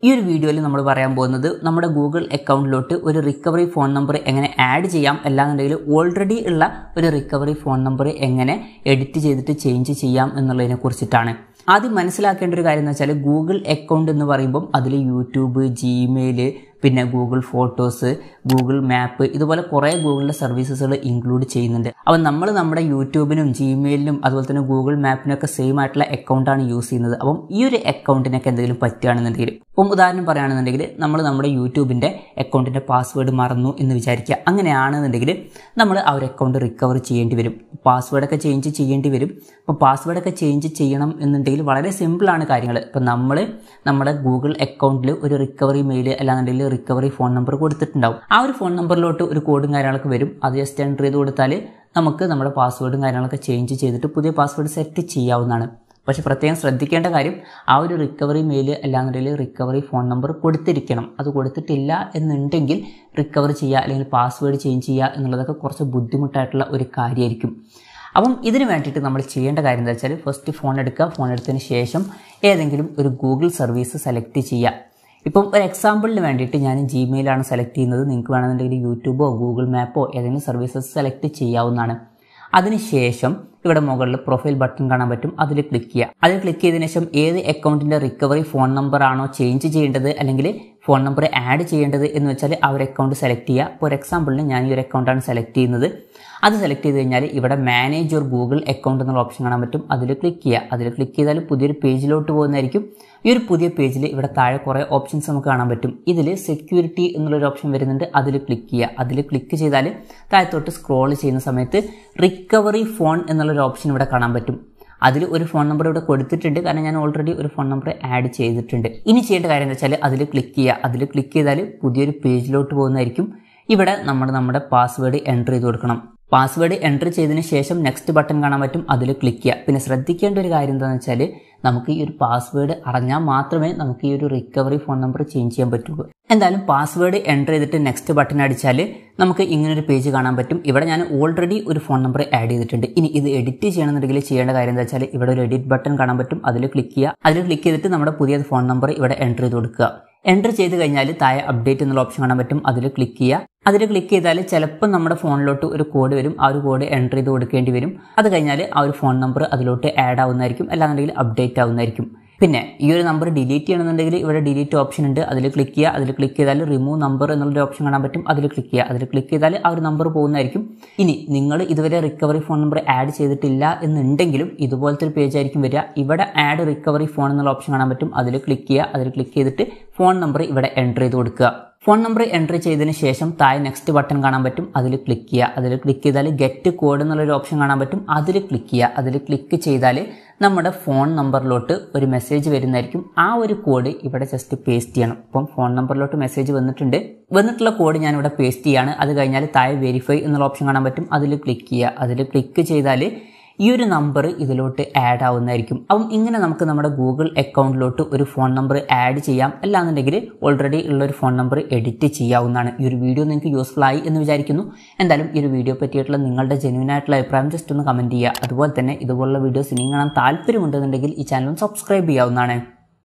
ഈ ഒരു വീഡിയോയിൽ നമ്മൾ പറയാൻ പോകുന്നത് നമ്മുടെ ഗൂഗിൾ അക്കൗണ്ടിലോട്ട് ഒരു റിക്കവറി ഫോൺ നമ്പർ എങ്ങനെ ആഡ് ചെയ്യാം അല്ലാന്നുണ്ടെങ്കിൽ ഓൾറെഡി ഉള്ള ഒരു റിക്കവറി ഫോൺ നമ്പർ എങ്ങനെ എഡിറ്റ് ചെയ്തിട്ട് ചേഞ്ച് ചെയ്യാം എന്നുള്ളതിനെ കുറിച്ചിട്ടാണ് ആദ്യം മനസ്സിലാക്കേണ്ട ഒരു കാര്യം എന്ന് വെച്ചാൽ ഗൂഗിൾ അക്കൗണ്ട് എന്ന് പറയുമ്പം അതിൽ യൂട്യൂബ് ജിമെയിൽ പിന്നെ ഗൂഗിൾ ഫോട്ടോസ് ഗൂഗിൾ മാപ്പ് ഇതുപോലെ കുറേ ഗൂഗിളിൻ്റെ സർവീസസുകൾ ഇൻക്ലൂഡ് ചെയ്യുന്നുണ്ട് അപ്പം നമ്മൾ നമ്മുടെ യൂട്യൂബിനും ജിമെയിലിനും അതുപോലെ തന്നെ ഗൂഗിൾ മാപ്പിനൊക്കെ സെയിം ആയിട്ടുള്ള അക്കൗണ്ടാണ് യൂസ് ചെയ്യുന്നത് അപ്പം ഈ ഒരു അക്കൗണ്ടിനൊക്കെ എന്തെങ്കിലും പറ്റുകയാണെന്നുണ്ടെങ്കിൽ ഇപ്പം ഉദാഹരണം പറയുകയാണെന്നുണ്ടെങ്കിൽ നമ്മൾ നമ്മുടെ യൂട്യൂബിൻ്റെ അക്കൗണ്ടിൻ്റെ പാസ്വേഡ് മറന്നു എന്ന് വിചാരിക്കുക അങ്ങനെയാണെന്നുണ്ടെങ്കിൽ നമ്മൾ ആ ഒരു അക്കൗണ്ട് റിക്കവർ ചെയ്യേണ്ടി വരും പാസ്വേഡൊക്കെ ചേഞ്ച് ചെയ്യേണ്ടി വരും അപ്പോൾ പാസ്വേഡൊക്കെ ചേഞ്ച് ചെയ്യണം എന്നുണ്ടെങ്കിൽ വളരെ സിമ്പിളാണ് കാര്യങ്ങൾ ഇപ്പം നമ്മൾ നമ്മുടെ ഗൂഗിൾ അക്കൗണ്ടിൽ ഒരു റിക്കവറി മെയിൽ അല്ലാന്നുണ്ടെങ്കിൽ റിക്കവറി ഫോൺ നമ്പർ കൊടുത്തിട്ടുണ്ടാവും ആ ഒരു ഫോൺ നമ്പറിലോട്ട് ഒരു കോഡും കാര്യങ്ങളൊക്കെ വരും അത് ജസ്റ്റ് എൻ്റർ ചെയ്ത് കൊടുത്താൽ നമുക്ക് നമ്മുടെ പാസ്വേഡും കാര്യങ്ങളൊക്കെ ചേഞ്ച് ചെയ്തിട്ട് പുതിയ പാസ്വേഡ് സെറ്റ് ചെയ്യാവുന്നതാണ് പക്ഷെ പ്രത്യേകം ശ്രദ്ധിക്കേണ്ട കാര്യം ആ ഒരു റിക്കവറി മെയിൽ അല്ലാന്നുണ്ടെങ്കിൽ റിക്കവറി ഫോൺ നമ്പർ കൊടുത്തിരിക്കണം അത് കൊടുത്തിട്ടില്ല എന്നുണ്ടെങ്കിൽ റിക്കവർ ചെയ്യുക അല്ലെങ്കിൽ പാസ്വേഡ് ചേഞ്ച് ചെയ്യുക എന്നുള്ളതൊക്കെ കുറച്ച് ബുദ്ധിമുട്ടായിട്ടുള്ള ഒരു കാര്യമായിരിക്കും അപ്പം ഇതിന് വേണ്ടിയിട്ട് നമ്മൾ ചെയ്യേണ്ട കാര്യം എന്താ വെച്ചാൽ ഫസ്റ്റ് ഫോൺ എടുക്കുക ഫോൺ എടുത്തതിന് ശേഷം ഏതെങ്കിലും ഒരു ഗൂഗിൾ സർവീസ് സെലക്ട് ചെയ്യുക ഇപ്പം ഒരു എക്സാമ്പിളിന് വേണ്ടിയിട്ട് ഞാൻ ജിമെയിലാണ് സെലക്ട് ചെയ്യുന്നത് നിങ്ങൾക്ക് വേണമെന്നുണ്ടെങ്കിൽ യൂട്യൂബോ ഗൂഗിൾ മാപ്പോ ഏതെങ്കിലും സർവീസസ് സെലക്ട് ചെയ്യാവുന്നതാണ് അതിനുശേഷം ഇവിടെ മുകളിൽ പ്രൊഫൈൽ ബട്ടൺ കാണാൻ പറ്റും അതിൽ ക്ലിക്ക് ചെയ്യുക അതിൽ ക്ലിക്ക് ചെയ്തതിനു ശേഷം ഏത് അക്കൗണ്ടിൻ്റെ റിക്കവറി ഫോൺ നമ്പർ ആണോ ചേഞ്ച് ചെയ്യേണ്ടത് അല്ലെങ്കിൽ ഫോൺ നമ്പർ ആഡ് ചെയ്യേണ്ടത് എന്ന് വെച്ചാൽ ആ ഒരു അക്കൗണ്ട് സെലക്ട് ചെയ്യുക ഇപ്പോൾ ഒരു എക്സാമ്പിളിന് ഞാൻ ഈ ഒരു അക്കൗണ്ടാണ് സെലക്ട് ചെയ്യുന്നത് അത് സെലക്ട് ചെയ്ത് കഴിഞ്ഞാൽ ഇവിടെ മാനേജ് യുവർ ഗൂഗിൾ അക്കൗണ്ട് എന്നുള്ള ഓപ്ഷൻ കാണാൻ പറ്റും അതിൽ ക്ലിക്ക് ചെയ്യുക അതിൽ ക്ലിക്ക് ചെയ്താൽ പുതിയൊരു പേജിലോട്ട് പോകുന്നതായിരിക്കും ഈ ഒരു പുതിയ പേജിൽ ഇവിടെ താഴെ കുറേ ഓപ്ഷൻസ് നമുക്ക് കാണാൻ പറ്റും ഇതിൽ സെക്യൂരിറ്റി എന്നുള്ളൊരു ഓപ്ഷൻ വരുന്നുണ്ട് അതിൽ ക്ലിക്ക് ചെയ്യുക അതിൽ ക്ലിക്ക് ചെയ്താൽ താഴത്തോട്ട് സ്ക്രോൾ ചെയ്യുന്ന സമയത്ത് റിക്കവറി ഫോൺ എന്നുള്ളൊരു ഓപ്ഷൻ ഇവിടെ കാണാൻ പറ്റും അതിൽ ഒരു ഫോൺ നമ്പർ ഇവിടെ കൊടുത്തിട്ടുണ്ട് കാരണം ഞാൻ ഓൾറെഡി ഒരു ഫോൺ നമ്പർ ആഡ് ചെയ്തിട്ടുണ്ട് ഇനി ചെയ്യേണ്ട കാര്യം എന്താ വെച്ചാൽ അതിൽ ക്ലിക്ക് ചെയ്യുക അതിൽ ക്ലിക്ക് ചെയ്താൽ പുതിയൊരു പേജിലോട്ട് പോകുന്നതായിരിക്കും ഇവിടെ നമ്മൾ നമ്മുടെ പാസ്വേഡ് എൻ്റർ ചെയ്ത് കൊടുക്കണം പാസ്വേഡ് എൻ്റർ ചെയ്തതിന് ശേഷം നെക്സ്റ്റ് ബട്ടൺ കാണാൻ പറ്റും അതിൽ ക്ലിക്ക് ചെയ്യുക പിന്നെ ശ്രദ്ധിക്കേണ്ട ഒരു കാര്യം എന്താണെന്ന് വെച്ചാൽ നമുക്ക് ഈ ഒരു പാസ്വേഡ് അറിഞ്ഞാൽ മാത്രമേ നമുക്ക് ഈ ഒരു റിക്കവറി ഫോൺ നമ്പർ ചേഞ്ച് ചെയ്യാൻ പറ്റുള്ളൂ എന്തായാലും പാസ്വേഡ് എൻ്റർ ചെയ്തിട്ട് നെക്സ്റ്റ് ബട്ടൺ അടിച്ചാൽ നമുക്ക് ഇങ്ങനൊരു പേജ് കാണാൻ പറ്റും ഇവിടെ ഞാൻ ഓൾറെഡി ഒരു ഫോൺ നമ്പർ ആഡ് ചെയ്തിട്ടുണ്ട് ഇനി ഇത് എഡിറ്റ് ചെയ്യണമെന്നുണ്ടെങ്കിൽ ചെയ്യേണ്ട കാര്യം എന്താ വെച്ചാൽ ഇവിടെ ഒരു എഡിറ്റ് ബട്ടൺ കാണാൻ പറ്റും അതിൽ ക്ലിക്ക് ചെയ്യുക അതിൽ ക്ലിക്ക് ചെയ്തിട്ട് നമ്മുടെ പുതിയ ഫോൺ നമ്പർ ഇവിടെ എൻ്റർ ചെയ്ത് കൊടുക്കുക എൻ്റർ ചെയ്ത് കഴിഞ്ഞാൽ താഴെ അപ്ഡേറ്റ് എന്നുള്ള ഓപ്ഷൻ കാണാൻ പറ്റും അതിൽ ക്ലിക്ക് ചെയ്യുക അതിൽ ക്ലിക്ക് ചെയ്താൽ ചിലപ്പോൾ നമ്മുടെ ഫോണിലോട്ട് ഒരു കോഡ് വരും ആ ഒരു കോഡ് എൻ്റർ ചെയ്ത് കൊടുക്കേണ്ടി വരും അത് കഴിഞ്ഞാൽ ആ ഒരു ഫോൺ നമ്പർ അതിലോട്ട് ആഡ് ആവുന്നതായിരിക്കും അല്ലാന്നുണ്ടെങ്കിൽ അപ്ഡേറ്റ് ആവുന്നതായിരിക്കും പിന്നെ ഈ ഒരു നമ്പർ ഡിലീറ്റ് ചെയ്യണമെന്നുണ്ടെങ്കിൽ ഇവിടെ ഡിലീറ്റ് ഓപ്ഷൻ ഉണ്ട് അതിൽ ക്ലിക്ക് ചെയ്യുക അതിൽ ക്ലിക്ക് ചെയ്താൽ റിമൂവ് നമ്പർ എന്നുള്ളൊരു ഓപ്ഷൻ കാണാൻ പറ്റും അതിൽ ക്ലിക്ക് ചെയ്യുക അതിൽ ക്ലിക്ക് ചെയ്താൽ ആ ഒരു നമ്പർ പോകുന്നതായിരിക്കും ഇനി നിങ്ങൾ ഇതുവരെ റിക്കവറി ഫോൺ നമ്പർ ആഡ് ചെയ്തിട്ടില്ല എന്നുണ്ടെങ്കിലും ഇതുപോലത്തെ ഒരു പേജ് ആയിരിക്കും വരിക ഇവിടെ ആഡ് റിക്കവറി ഫോൺ എന്നുള്ള ഓപ്ഷൻ കാണാൻ പറ്റും അതിൽ ക്ലിക്ക് ചെയ്യുക അതിൽ ക്ലിക്ക് ചെയ്തിട്ട് ഫോൺ നമ്പർ ഇവിടെ എൻ്റർ ചെയ്ത് കൊടുക്കുക ഫോൺ നമ്പർ എൻ്റർ ചെയ്തതിന് ശേഷം താഴെ നെക്സ്റ്റ് ബട്ടൺ കാണാൻ പറ്റും അതിൽ ക്ലിക്ക് ചെയ്യുക അതിൽ ക്ലിക്ക് ചെയ്താൽ ഗെറ്റ് കോഡ് എന്നുള്ളൊരു ഓപ്ഷൻ കാണാൻ പറ്റും അതിൽ ക്ലിക്ക് ചെയ്യുക അതിൽ ക്ലിക്ക് ചെയ്താൽ നമ്മുടെ ഫോൺ നമ്പറിലോട്ട് ഒരു മെസ്സേജ് വരുന്നതായിരിക്കും ആ ഒരു കോഡ് ഇവിടെ ജസ്റ്റ് പേസ്റ്റ് ചെയ്യണം അപ്പം ഫോൺ നമ്പറിലോട്ട് മെസ്സേജ് വന്നിട്ടുണ്ട് വന്നിട്ടുള്ള കോഡ് ഞാൻ ഇവിടെ പേസ്റ്റ് ചെയ്യാണ് അത് കഴിഞ്ഞാൽ താഴെ വെരിഫൈ എന്നുള്ള ഓപ്ഷൻ കാണാൻ പറ്റും അതിൽ ക്ലിക്ക് ചെയ്യുക അതിൽ ക്ലിക്ക് ചെയ്താൽ ഈ ഒരു നമ്പർ ഇതിലോട്ട് ആഡ് ആവുന്നതായിരിക്കും അപ്പം ഇങ്ങനെ നമുക്ക് നമ്മുടെ ഗൂഗിൾ അക്കൗണ്ടിലോട്ട് ഒരു ഫോൺ നമ്പർ ആഡ് ചെയ്യാം അല്ലാന്നുണ്ടെങ്കിൽ ഓൾറെഡി ഉള്ള ഒരു ഫോൺ നമ്പർ എഡിറ്റ് ചെയ്യാവുന്നതാണ് ഈ ഒരു വീഡിയോ നിങ്ങൾക്ക് യൂസ്ഫുൾ ആയി എന്ന് വിചാരിക്കുന്നു എന്തായാലും ഈ ഒരു വീഡിയോ പറ്റിയിട്ടുള്ള നിങ്ങളുടെ ജെന്യൂൻ ആയിട്ടുള്ള അഭിപ്രായം ജസ്റ്റ് ഒന്ന് കമൻറ്റ് ചെയ്യുക അതുപോലെ തന്നെ ഇതുപോലുള്ള വീഡിയോസ് ഇനി കാണാൻ താല്പര്യമുണ്ടെന്നുണ്ടെങ്കിൽ ഈ ചാനൽ സബ്സ്ക്രൈബ് ചെയ്യാവുന്നതാണ്